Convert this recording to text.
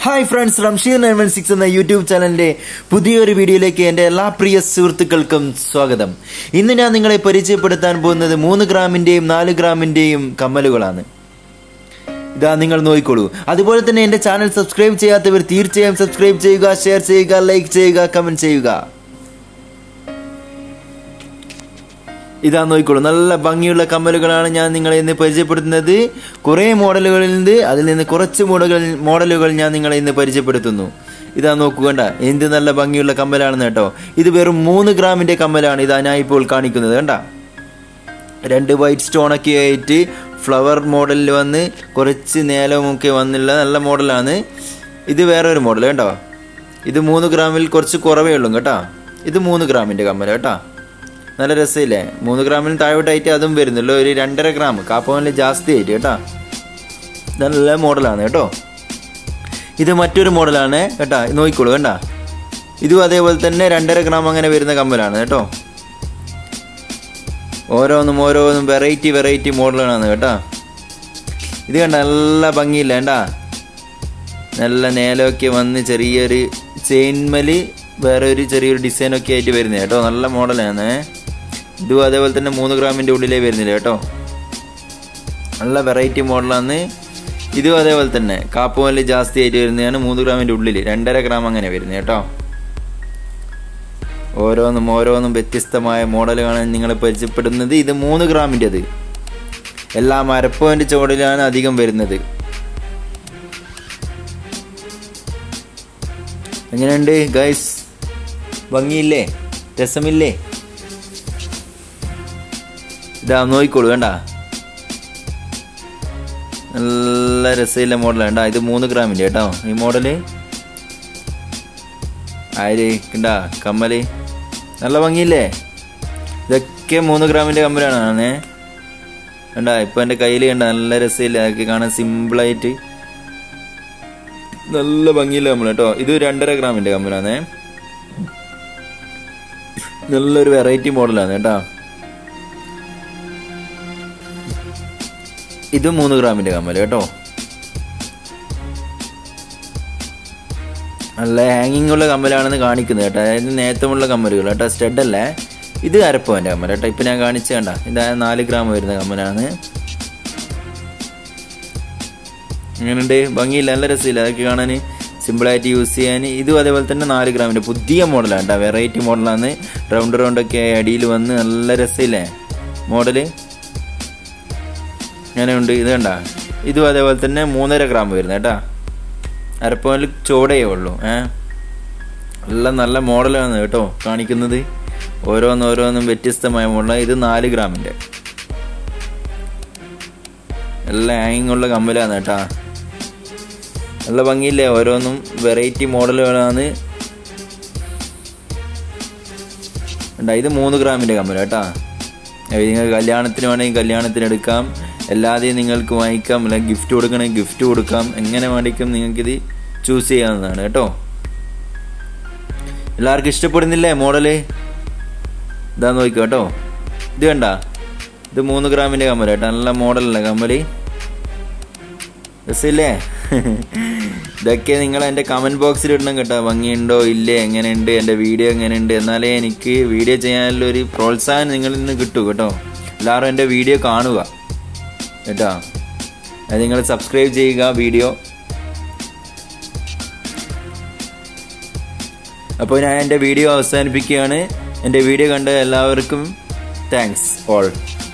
hi friends Ramsheer nine one six എന്ന YouTube ചാനലിന്റെ പുതിയൊരു വീഡിയോയിലേക്ക് എൻ്റെ എല്ലാ പ്രിയ സുഹൃത്തുക്കൾക്കും സ്വാഗതം ഇന്ന് ഞാൻ നിങ്ങളെ പരിചയപ്പെടുത്താൻ പോകുന്നത് മൂന്ന് ഗ്രാമിന്റെയും നാല് ഗ്രാമിന്റെയും കമ്മലുകളാണ് ഇതാ നിങ്ങൾ നോക്കിക്കോളൂ അതുപോലെ തന്നെ എൻ്റെ ചാനൽ സബ്സ്ക്രൈബ് ചെയ്യാത്തവർ തീർച്ചയായും സബ്സ്ക്രൈബ് ചെയ്യുക ഷെയർ ചെയ്യുക ലൈക്ക് ചെയ്യുക കമന്റ് ചെയ്യുക ഇതാ നോക്കിക്കോളൂ നല്ല ഭംഗിയുള്ള കമ്മലുകളാണ് ഞാൻ നിങ്ങളെ ഇന്ന് പരിചയപ്പെടുത്തുന്നത് കുറേ മോഡലുകളിൽ നിന്ന് അതിൽ നിന്ന് കുറച്ച് മോഡലുകൾ മോഡലുകൾ ഞാൻ നിങ്ങളെ ഇന്ന് പരിചയപ്പെടുത്തുന്നു ഇതാ നോക്കൂ കണ്ട എന്ത് നല്ല ഭംഗിയുള്ള കമ്മലാണെന്ന് കേട്ടോ ഇത് വെറും മൂന്ന് ഗ്രാമിന്റെ കമ്മലാണ് ഇതാ ഞാൻ ഇപ്പോൾ കാണിക്കുന്നത് കണ്ട രണ്ട് വൈറ്റ് സ്റ്റോണൊക്കെ ആയിട്ട് ഫ്ലവർ മോഡലിൽ വന്ന് കുറച്ച് നേലമൊക്കെ വന്നുള്ള നല്ല മോഡലാണ് ഇത് വേറെ ഒരു മോഡൽ കേട്ടോ ഇത് മൂന്ന് ഗ്രാമിൽ കുറച്ച് കുറവേ ഉള്ളൂ കേട്ടോ ഇത് മൂന്ന് ഗ്രാമിന്റെ കമ്മൽ കേട്ടോ നല്ല രസമില്ലേ മൂന്ന് ഗ്രാമിന് താഴോട്ടായിട്ട് അതും വരുന്നുള്ളൂ ഒരു രണ്ടര ഗ്രാം കാപ്പവനിൽ ജാസ്തി ആയിട്ട് കേട്ടോ നല്ല മോഡലാണ് കേട്ടോ ഇത് മറ്റൊരു മോഡലാണ് കേട്ടാ നോക്കിക്കോളൂ കണ്ട ഇതും അതേപോലെ തന്നെ രണ്ടര ഗ്രാം അങ്ങനെ വരുന്ന കമ്മലാണ് കേട്ടോ ഓരോന്നും ഓരോന്നും വെറൈറ്റി വെറൈറ്റി മോഡലുകളാണ് കേട്ടോ ഇത് കണ്ട നല്ല ഭംഗിയില്ല കണ്ടാ നല്ല നേലമൊക്കെ വന്ന് ചെറിയൊരു ചെയിൻമല് വേറെ ഒരു ചെറിയൊരു ഡിസൈനൊക്കെ ആയിട്ട് വരുന്നത് കേട്ടോ നല്ല മോഡലാണ് ഇതും അതേപോലെ തന്നെ മൂന്ന് ഗ്രാമിൻ്റെ ഉള്ളിലേ വരുന്നില്ല കേട്ടോ നല്ല വെറൈറ്റി മോഡലാണ് ഇതും അതേപോലെ തന്നെ കാപ്പുമല്ല് ജാസ്തി ആയിട്ട് വരുന്നതാണ് മൂന്ന് ഗ്രാമിൻ്റെ ഉള്ളിൽ രണ്ടര ഗ്രാം അങ്ങനെ വരുന്നത് കേട്ടോ ഓരോന്നും ഓരോന്നും വ്യത്യസ്തമായ മോഡലുകളാണ് നിങ്ങളെ പരിചയപ്പെടുന്നത് ഇത് മൂന്ന് ഗ്രാമിൻ്റെത് എല്ലാം അരപ്പോയിൻ്റെ ചോടിലാണ് അധികം വരുന്നത് എങ്ങനെയുണ്ട് ഗൈസ് ഭംഗിയില്ലേ രസമില്ലേ ഇതാ നോക്കിക്കോളൂ വേണ്ട നല്ല രസമില്ല മോഡൽ വേണ്ട ഇത് മൂന്ന് ഗ്രാമിൻ്റെ കേട്ടോ ഈ മോഡല് ആര് കണ്ടാ കമ്മല് നല്ല ഭംഗിയില്ലേ ഇതൊക്കെ മൂന്ന് ഗ്രാമിൻ്റെ കമ്മലാണ് കണ്ടാ ഇപ്പൊ എൻ്റെ കയ്യിൽ കണ്ട നല്ല രസമില്ല അതൊക്കെ കാണാൻ സിമ്പിളായിട്ട് നല്ല ഭംഗിയില്ല കമ്മൽ കേട്ടോ ഇത് രണ്ടര ഗ്രാമിൻ്റെ കമ്മലാണ് നല്ലൊരു വെറൈറ്റി മോഡലാണ് കേട്ടോ ഇത് മൂന്ന് ഗ്രാമിന്റെ കമ്മൽ കേട്ടോ നല്ല ഹാങ്ങിങ് ഉള്ള കമ്മലാണെന്ന് കാണിക്കുന്നത് കേട്ടോ അതായത് നേത്തമുള്ള കമ്മലുകൾ കേട്ടോ സ്റ്റഡ് അല്ലേ ഇത് അരപ്പവൻ്റെ കമ്മൽ കേട്ടോ ഇപ്പം ഞാൻ കാണിച്ചു കണ്ട ഇത് നാല് ഗ്രാം വരുന്ന കമ്മലാണ് അങ്ങനെയുണ്ട് ഭംഗിയില്ല നല്ല രസമില്ല അതൊക്കെ കാണാൻ സിമ്പിളായിട്ട് യൂസ് ചെയ്യാൻ ഇതും അതേപോലെ തന്നെ നാല് ഗ്രാമിൻ്റെ പുതിയ മോഡലാണ് കേട്ടോ വെറൈറ്റി മോഡലാണ് റൗണ്ട് റൗണ്ടൊക്കെ അടിയിൽ വന്ന് നല്ല രസമില്ലേ മോഡല് അങ്ങനെയുണ്ട് ഇത് കണ്ട ഇതും അതേപോലെ തന്നെ മൂന്നര ഗ്രാം വരുന്നത് കേട്ടാ അരപ്പവനിൽ ചോടയേ ഉള്ളൂ ഏ എല്ലാം നല്ല മോഡലാണ് കേട്ടോ കാണിക്കുന്നത് ഓരോന്നോരോന്നും വ്യത്യസ്തമായ മോഡലാണ് ഇത് നാല് ഗ്രാമിൻ്റെ എല്ലാം ഹാങ്ങിങ് ഉള്ള കമ്മലാണ് കേട്ടാ നല്ല ഭംഗിയില്ലേ ഓരോന്നും വെറൈറ്റി മോഡലുകളാണ് ഇത് മൂന്ന് ഗ്രാമിൻ്റെ കമ്മൽ കേട്ടാ നിങ്ങൾ കല്യാണത്തിന് വേണമെങ്കിൽ കല്യാണത്തിന് എടുക്കാം അല്ലാതെ നിങ്ങൾക്ക് വാങ്ങിക്കാം അല്ലെങ്കിൽ ഗിഫ്റ്റ് കൊടുക്കണമെങ്കിൽ ഗിഫ്റ്റ് കൊടുക്കാം എങ്ങനെ വേണ്ടിക്കും നിങ്ങൾക്കിത് ചൂസ് ചെയ്യാവുന്നതാണ് കേട്ടോ എല്ലാവർക്കും ഇഷ്ടപ്പെടുന്നില്ലേ മോഡല് ഇതാ നോക്കിക്കോ കേട്ടോ ഇത് കണ്ട ഇത് മൂന്ന് ഗ്രാമിൻ്റെ കമ്മൽ കേട്ടോ നല്ല മോഡലല്ലേ കമ്മല് രസമില്ലേ ഇതൊക്കെ നിങ്ങൾ എൻ്റെ കമൻറ്റ് ബോക്സിൽ ഇടണം കേട്ടോ ഭംഗിയുണ്ടോ ഇല്ലേ എങ്ങനെയുണ്ട് എൻ്റെ വീഡിയോ എങ്ങനെയുണ്ട് എന്നാലേ എനിക്ക് വീഡിയോ ചെയ്യാനുള്ള ഒരു പ്രോത്സാഹനം നിങ്ങളിൽ നിന്ന് കിട്ടൂ കേട്ടോ എല്ലാവരും എൻ്റെ വീഡിയോ കാണുക കേട്ടോ അത് നിങ്ങൾ സബ്സ്ക്രൈബ് ചെയ്യുക വീഡിയോ അപ്പോൾ ഞാൻ എൻ്റെ വീഡിയോ അവസാനിപ്പിക്കുകയാണ് എൻ്റെ വീഡിയോ കണ്ട എല്ലാവർക്കും താങ്ക്സ് ഓൾ